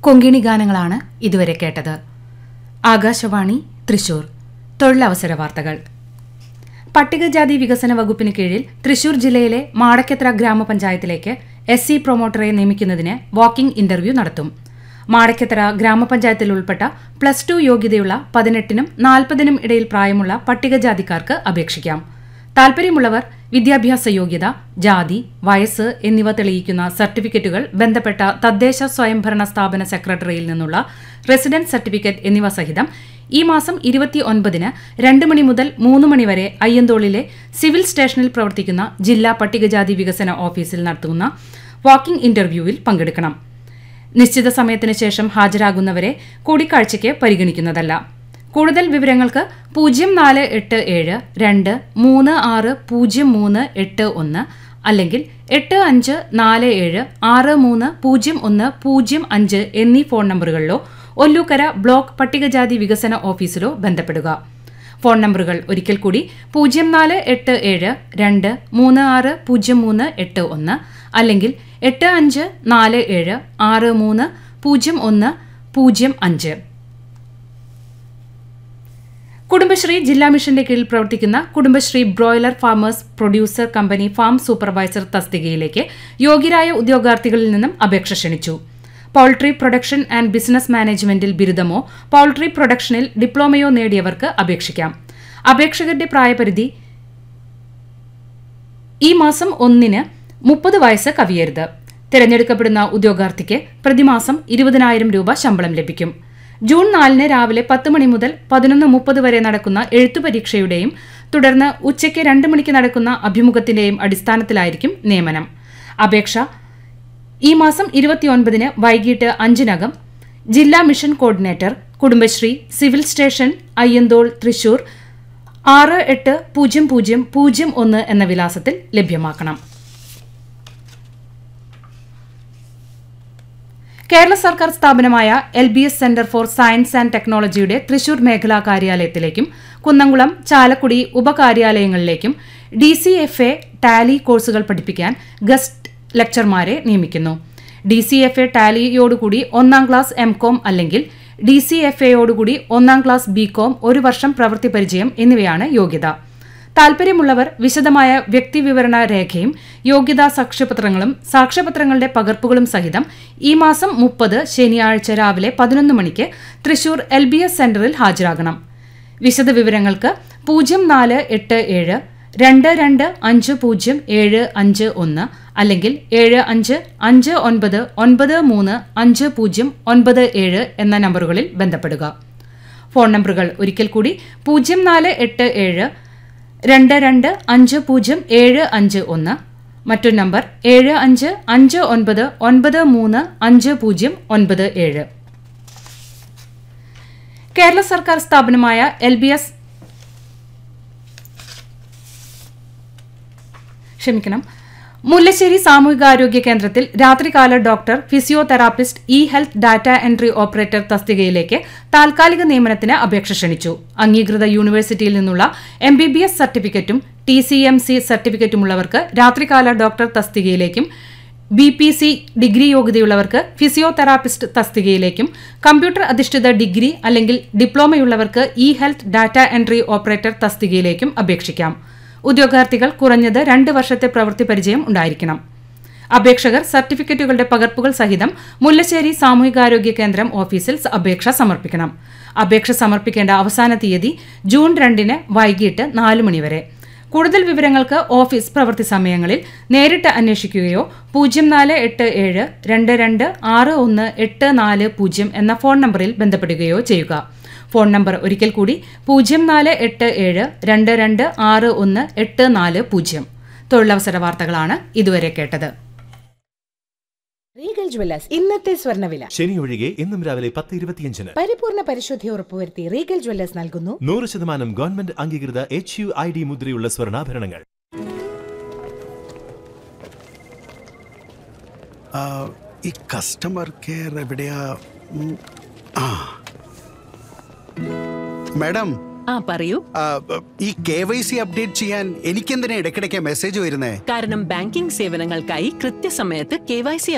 കൊങ്കിണി ഗാനങ്ങളാണ് ഇതുവരെ കേട്ടത് ആകാശവാണി തൃശൂർ തൊഴിലവസര വാർത്തകൾ പട്ടികജാതി വികസന വകുപ്പിന് കീഴിൽ തൃശൂർ ജില്ലയിലെ മാടക്കത്ര ഗ്രാമപഞ്ചായത്തിലേക്ക് എസ് സി പ്രൊമോട്ടറെ നിയമിക്കുന്നതിന് വാക്കിംഗ് ഇന്റർവ്യൂ നടത്തും മാടക്കത്ര ഗ്രാമപഞ്ചായത്തിൽ ഉൾപ്പെട്ട പ്ലസ് ടു യോഗ്യതയുള്ള പതിനെട്ടിനും നാൽപ്പതിനും ഇടയിൽ പ്രായമുള്ള പട്ടികജാതിക്കാർക്ക് അപേക്ഷിക്കാം താൽപര്യമുള്ളവർ വിദ്യാഭ്യാസ യോഗ്യത ജാതി വയസ്സ് എന്നിവ തെളിയിക്കുന്ന സർട്ടിഫിക്കറ്റുകൾ ബന്ധപ്പെട്ട തദ്ദേശ സ്വയംഭരണ സ്ഥാപന സെക്രട്ടറിയിൽ നിന്നുള്ള റെസിഡന്റ് സർട്ടിഫിക്കറ്റ് എന്നിവ സഹിതം ഈ മാസം ഇരുപത്തി ഒൻപതിന് രണ്ട് മണി മുതൽ മൂന്ന് മണി വരെ അയ്യന്തോളിലെ സിവിൽ സ്റ്റേഷനിൽ പ്രവർത്തിക്കുന്ന ജില്ലാ പട്ടികജാതി വികസന ഓഫീസിൽ നടത്തുന്ന വാക്കിംഗ് ഇന്റർവ്യൂവിൽ പങ്കെടുക്കണം നിശ്ചിത സമയത്തിന് ശേഷം ഹാജരാകുന്നവരെ കൂടിക്കാഴ്ചയ്ക്ക് പരിഗണിക്കുന്നതല്ല കൂടുതൽ വിവരങ്ങൾക്ക് പൂജ്യം നാല് എട്ട് ഏഴ് രണ്ട് മൂന്ന് ആറ് പൂജ്യം മൂന്ന് എട്ട് ഒന്ന് അല്ലെങ്കിൽ എട്ട് അഞ്ച് നാല് ഏഴ് ആറ് മൂന്ന് പൂജ്യം ഒന്ന് പൂജ്യം അഞ്ച് എന്നീ ഫോൺ നമ്പറുകളിലോ ഒല്ലൂക്കര ബ്ലോക്ക് പട്ടികജാതി വികസന ഓഫീസിലോ ബന്ധപ്പെടുക ഫോൺ നമ്പറുകൾ ഒരിക്കൽ കൂടി പൂജ്യം നാല് എട്ട് ഏഴ് രണ്ട് മൂന്ന് ആറ് പൂജ്യം മൂന്ന് എട്ട് ഒന്ന് അല്ലെങ്കിൽ എട്ട് അഞ്ച് നാല് ഏഴ് ആറ് മൂന്ന് പൂജ്യം ഒന്ന് പൂജ്യം അഞ്ച് കുടുംബശ്രീ ജില്ലാ മിഷന്റെ കീഴിൽ പ്രവർത്തിക്കുന്ന Kudumbashree broiler farmers producer company farm supervisor തസ്തികയിലേക്ക് യോഗ്യരായ ഉദ്യോഗാർത്ഥികളിൽ നിന്നും അപേക്ഷ ക്ഷണിച്ചു പൗൾട്രി പ്രൊഡക്ഷൻ ആൻഡ് ബിസിനസ് മാനേജ്മെന്റിൽ ബിരുദമോ പൗൾട്രി പ്രൊഡക്ഷനിൽ ഡിപ്ലോമയോ നേടിയവർക്ക് അപേക്ഷിക്കാം അപേക്ഷകരുടെ പ്രായപരിധി ഈ മാസം ഒന്നിന് മുപ്പത് വയസ്സ് കവിയരുത് തിരഞ്ഞെടുക്കപ്പെടുന്ന ഉദ്യോഗാർത്ഥിക്ക് പ്രതിമാസം ഇരുപതിനായിരം രൂപ ശമ്പളം ലഭിക്കും ജൂൺ നാലിന് രാവിലെ പത്ത് മണി മുതൽ പതിനൊന്ന് മുപ്പത് വരെ നടക്കുന്ന എഴുത്തു പരീക്ഷയുടെയും തുടർന്ന് ഉച്ചയ്ക്ക് രണ്ട് മണിക്ക് നടക്കുന്ന അഭിമുഖത്തിന്റെയും അടിസ്ഥാനത്തിലായിരിക്കും നിയമനം അപേക്ഷ ഈ മാസം ഇരുപത്തിയൊൻപതിന് വൈകിട്ട് അഞ്ചിനകം ജില്ലാ mission coordinator Kudumbashree civil station Ayyanthole Thrissur ആറ് എട്ട് പൂജ്യം പൂജ്യം പൂജ്യം ഒന്ന് എന്ന വിലാസത്തിൽ ലഭ്യമാക്കണം കേരള സർക്കാർ സ്ഥാപനമായ L B S centre for science and ടെക്നോളജിയുടെ തൃശൂർ മേഖലാ കാര്യാലയത്തിലേക്കും കുന്നംകുളം ചാലക്കുടി ഉപകാര്യാലയങ്ങളിലേക്കും D C F A tally കോഴ്സുകൾ പഠിപ്പിക്കാൻ ഗസ്റ്റ് ലെക്ചർമാരെ നിയമിക്കുന്നു ഡി സി എഫ് എ ടാലിയോടുകൂടി ഒന്നാം ക്ലാസ് എം കോം അല്ലെങ്കിൽ ഡി സി എഫ് എയോടുകൂടി ഒന്നാം ക്ലാസ് ബി കോം ഒരു വർഷം പ്രവൃത്തി പരിചയം എന്നിവയാണ് യോഗ്യത താൽപര്യമുള്ളവർ വിശദമായ വ്യക്തിവിവരണ രേഖയും യോഗ്യതാ സാക്ഷ്യപത്രങ്ങളും സാക്ഷ്യപത്രങ്ങളുടെ പകർപ്പുകളും സഹിതം ഈ മാസം മുപ്പത് ശനിയാഴ്ച രാവിലെ പതിനൊന്ന് മണിക്ക് തൃശൂർ എൽ ബി എസ് സെന്ററിൽ ഹാജരാകണം വിശദവിവരങ്ങൾക്ക് പൂജ്യം നാല് എട്ട് ഏഴ് രണ്ട് രണ്ട് അഞ്ച് പൂജ്യം ഏഴ് അഞ്ച് ഒന്ന് അല്ലെങ്കിൽ ഏഴ് അഞ്ച് അഞ്ച് ഒൻപത് ഒൻപത് മൂന്ന് അഞ്ച് പൂജ്യം ഒൻപത് ഏഴ് എന്ന നമ്പറുകളിൽ ബന്ധപ്പെടുക ഫോൺ നമ്പറുകൾ ഒരിക്കൽ കൂടി പൂജ്യം നാല് എട്ട് ഏഴ് രണ്ട് രണ്ട് അഞ്ച് പൂജ്യം ഏഴ് അഞ്ച് ഒന്ന് മറ്റൊരു നമ്പർ ഏഴ് അഞ്ച് അഞ്ച് ഒൻപത് ഒൻപത് മൂന്ന് അഞ്ച് പൂജ്യം ഒൻപത് ഏഴ് കേരള സർക്കാർ സ്ഥാപനമായ എൽ ബി എസ് ക്ഷമിക്കണം മുല്ലശ്ശേരി സാമൂഹികാരോഗ്യ കേന്ദ്രത്തിൽ രാത്രികാല doctor physiotherapist E health data entry operator തസ്തികയിലേക്ക് താൽക്കാലിക നിയമനത്തിന് അപേക്ഷ ക്ഷണിച്ചു അംഗീകൃത യൂണിവേഴ്സിറ്റിയിൽ നിന്നുള്ള എം ബി ബി എസ് സർട്ടിഫിക്കറ്റും ടി സി എം സി സർട്ടിഫിക്കറ്റുമുള്ളവർക്ക് രാത്രികാല ഡോക്ടർ തസ്തികയിലേക്കും ബി പി സി ഡിഗ്രി യോഗ്യതയുള്ളവർക്ക് ഫിസിയോതെറാപ്പിസ്റ്റ് തസ്തികയിലേക്കും കമ്പ്യൂട്ടർ അധിഷ്ഠിത ഡിഗ്രി അല്ലെങ്കിൽ ഡിപ്ലോമയുള്ളവർക്ക് E health data entry operator തസ്തികയിലേക്കും അപേക്ഷിക്കാം ഉദ്യോഗാർത്ഥികൾ കുറഞ്ഞത് രണ്ട് വർഷത്തെ പ്രവൃത്തി പരിചയം ഉണ്ടായിരിക്കണം അപേക്ഷകർ സർട്ടിഫിക്കറ്റുകളുടെ പകർപ്പുകൾ സഹിതം മുല്ലശ്ശേരി സാമൂഹികാരോഗ്യ കേന്ദ്രം ഓഫീസിൽ സ- അപേക്ഷ സമർപ്പിക്കണം അപേക്ഷ സമർപ്പിക്കേണ്ട അവസാന തീയതി ജൂൺ രണ്ടിന് വൈകിട്ട് നാല് മണിവരെ കൂടുതൽ വിവരങ്ങൾക്ക് ഓഫീസ് പ്രവൃത്തി സമയങ്ങളിൽ നേരിട്ട് അന്വേഷിക്കുകയോ പൂജ്യം നാല് എട്ട് ഏഴ് രണ്ട് രണ്ട് ആറ് ഒന്ന് എട്ട് നാല് പൂജ്യം എന്ന ഫോൺ നമ്പറിൽ ബന്ധപ്പെടുകയോ ചെയ്യുക ഫോൺ നമ്പർ ഒരിക്കൽ കൂടി പൂജ്യം നാല് എട്ട് ഏഴ് രണ്ട് രണ്ട് ആറ് ഒന്ന് എട്ട് നാല് പൂജ്യം തൊഴിലവസര വാർത്തകളാണ് ഇതുവരെ കേട്ടത് റീഗൽ ജ്വല്ലേഴ്സ് ഇന്നത്തെ സ്വർണ്ണവില ശനി ഒഴികെ ഇന്നും രാവിലെ പത്ത് ഇരുപത്തിയഞ്ചിന് പരിപൂർണ പരിശുദ്ധി ഉറപ്പുവരുത്തി റീഗൽ ജ്വല്ലേഴ്സ് നൽകുന്നു നൂറ് ശതമാനം ഗവൺമെന്റ് അംഗീകൃത എച്ച് യു ഐ ഡി മുദ്രയുള്ള സ്വർണ്ണാഭരണങ്ങൾ ആ, ഈ കസ്റ്റമർ കെയർ എവിടെയാ ഉം, ആ മാഡം ആ പറയൂ ആ, ഈ കെ വൈ സി അപ്ഡേറ്റ് ചെയ്യാൻ എനിക്കെന്തിനാ ഇടയ്ക്കിടയ്ക്ക് മെസ്സേജ് വരുന്നേ കാരണം ബാങ്കിംഗ് സേവനങ്ങൾക്കായി കൃത്യസമയത്ത് കെ വൈ സി